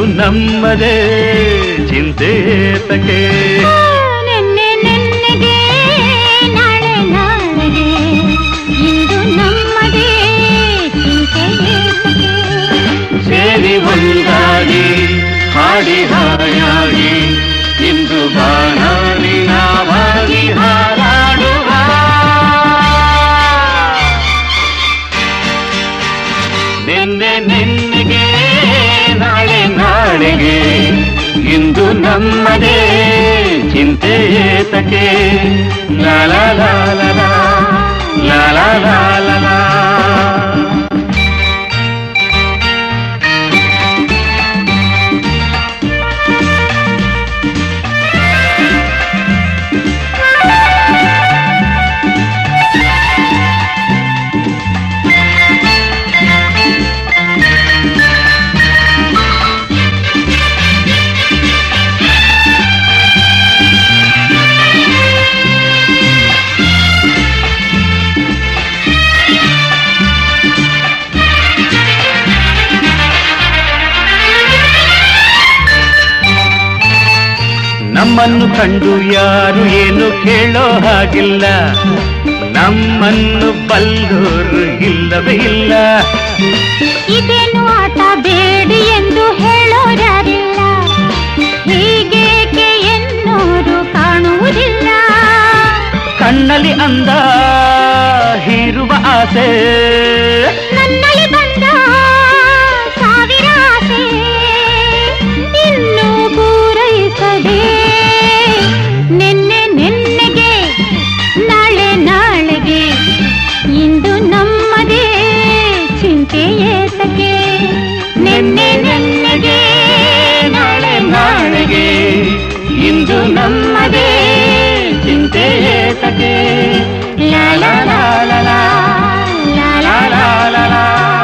ನಮ್ಮದೇ ಚಿಂತೆ ತಕೆ ನೆನ್ನೆ ನೆನ್ನೆಗೆ ನಾಳೆ ನಾಳೆಗೆ ಇಂದು ನಮ್ಮದೇ ಚಿಂತೆ ಏತಕ್ಕೆ? ಸೇರಿ ಒಂದಾಗಿ ಹಾಡಿ ಹಾಯಾಗಿ ಇಂದು ಬಾಣಾಡಿ ನಾವಾಗಿ ಹಾರಾಡುವ ನಿನ್ನೆ ನಿನ್ನೆಗೆ ನಾಳೆ ನಾಳೆಗೆ ಇಂದು ನಮ್ಮದೇ ಚಿಂತೆ ಏತಕ್ಕೆ ಲಾ ಲಾ ಲಾ ಲಾ ಲಾ, ಲಾ ಲಾ ಲಾ ಲಾ ಲಾ. ನಮ್ಮನ್ನು ಕಂಡು ಯಾರು ಏನು ಕೇಳೋ ಹಾಗಿಲ್ಲ ನಮ್ಮನ್ನು ಬಲ್ಲೋರು ಇಲ್ಲವೇ ಇಲ್ಲ ಇದೇನು ಆಟ ಬೇಡಿ ಎಂದು ಹೇಳೋರ್ಯಾರಿಲ್ಲ ಹೀಗೇಕೆ ಎನ್ನೋರು ಕಾಣುವುದಿಲ್ಲ ಕಣ್ಣಲ್ಲಿ ಅಂದ ಹೀರುವ ಆಸೆ ನನ್ನಲ್ಲಿ ಬಂದ ಸಾವಿರ ಆಸೆ ಇನ್ನೂ ಪೂರೈಸದೆ ನಿನ್ನೆ ನಿನ್ನೆಗೆ ನಾಳೆ ನಾಳೆಗೆ ಇಂದು ನಮ್ಮದೇ ಚಿಂತೆ ಏತಕ್ಕೆ ನಿನ್ನೆ ನಿನ್ನೆಗೆ ನಾಳೆ ನಾಳೆಗೆ ಇಂದು ನಮ್ಮದೇ ಚಿಂತೆ ಏತಕ್ಕೆ ಲಾ ಲಾ ಲಾ ಲಾ ಲಾ, ಲಾ ಲಾ ಲಾ ಲಾ ಲಾ.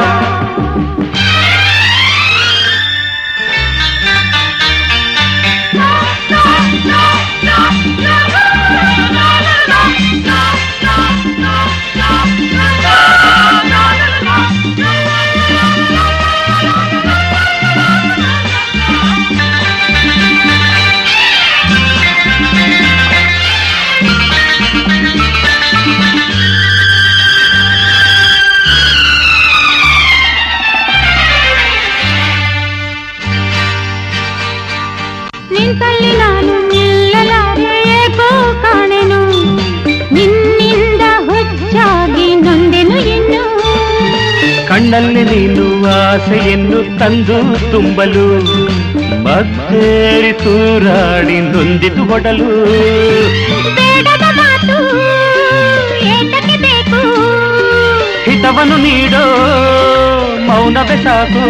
ನಿಂತಲ್ಲಿ ನಾನು ನಿಲ್ಲಲಾರೆ ಏಕೋ ಕಾಣೆನು ನಿನ್ನಿಂದ ಹುಚ್ಚಾಗಿ ನೊಂದೆನು ಇನ್ನು ಕಣ್ಣಲ್ಲಿ ನೀನು ಆಸೆಯನ್ನು ತಂದು ತುಂಬಲು ಮತ್ತೇರಿ ತೂರಾಡಿ ನೊಂದಿತು ಹೊಡಲು ಬೇಡದ ಮಾತು ಏತಕ್ಕೆ ಬೇಕು ಹಿತವನ್ನು ನೀಡೋ ಮೌನವೇ ಸಾಕು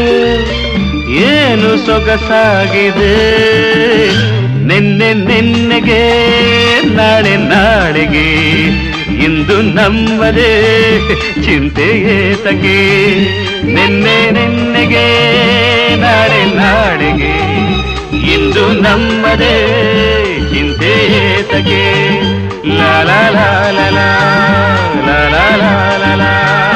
ಏನು ಸೊಗಸಾಗಿದೆ ನಿನ್ನೆ ನಿನ್ನೆಗೆ ನಾಳೆ ನಾಳೆಗೆ ಇಂದು ನಮ್ಮದೇ ಚಿಂತೆ ಏತಕ್ಕೆ ನಿನ್ನೆ ನಿನ್ನೆಗೆ ನಾಳೆ ನಾಳೆಗೆ ಇಂದು ನಮ್ಮದೇ ಚಿಂತೆ ಏತಕ್ಕೆ ಲಾ ಲಾ ಲಾ ಲಾ ಲಾ ಲಾ ಲಾ ಲಾ ಲಾ ಲಾ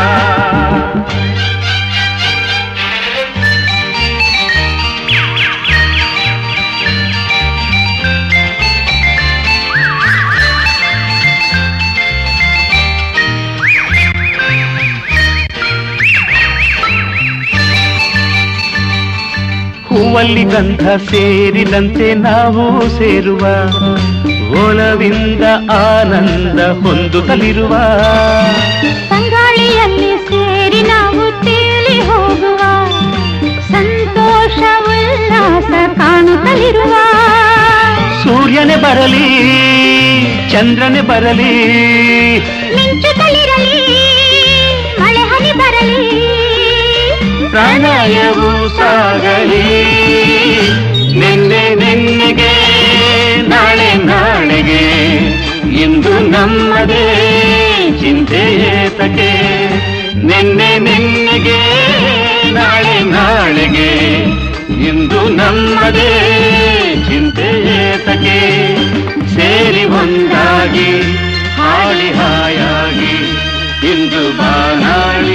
ಹೂವಲ್ಲಿ ಗಂಧ ಸೇರಿದಂತೆ ನಾವು ಸೇರುವ ಒಲವಿಂದ ಆನಂದ ಹೊಂದುತ್ತಲಿರುವ ತಂಗಾಳಿಯಲ್ಲಿ ಸೇರಿ ನಾವು ತೇಲಿ ಹೋಗುವ ಸಂತೋಷ ಉಲ್ಲಾಸ ಕಾಣುತ್ತಲಿರುವ ಸೂರ್ಯನೇ ಬರಲಿ ಚಂದ್ರನೇ ಬರಲಿ ಮಿಂಚುತ್ತಲಿರಲಿ ಮಳೆ ಹನಿ ಬರಲಿ ಪ್ರಣಯವು ಸಾಗಲಿ ನಿನ್ನೆ ನಿನ್ನೆಗೆ ನಾಳೆ ನಾಳೆಗೆ ಇಂದು ನಮ್ಮದೇ ಚಿಂತೆ ಏತಕ್ಕೆ ನಿನ್ನೆ ನಿನ್ನೆಗೆ ನಾಳೆ ನಾಳೆಗೆ ಇಂದು ನಮ್ಮದೇ ಚಿಂತೆ ಏತಕ್ಕೆ ಸೇರಿ ಒಂದಾಗಿ ಹಾಡಿ ಹಾಯಾಗಿ ಇಂದು ಬಾನಾಡಿ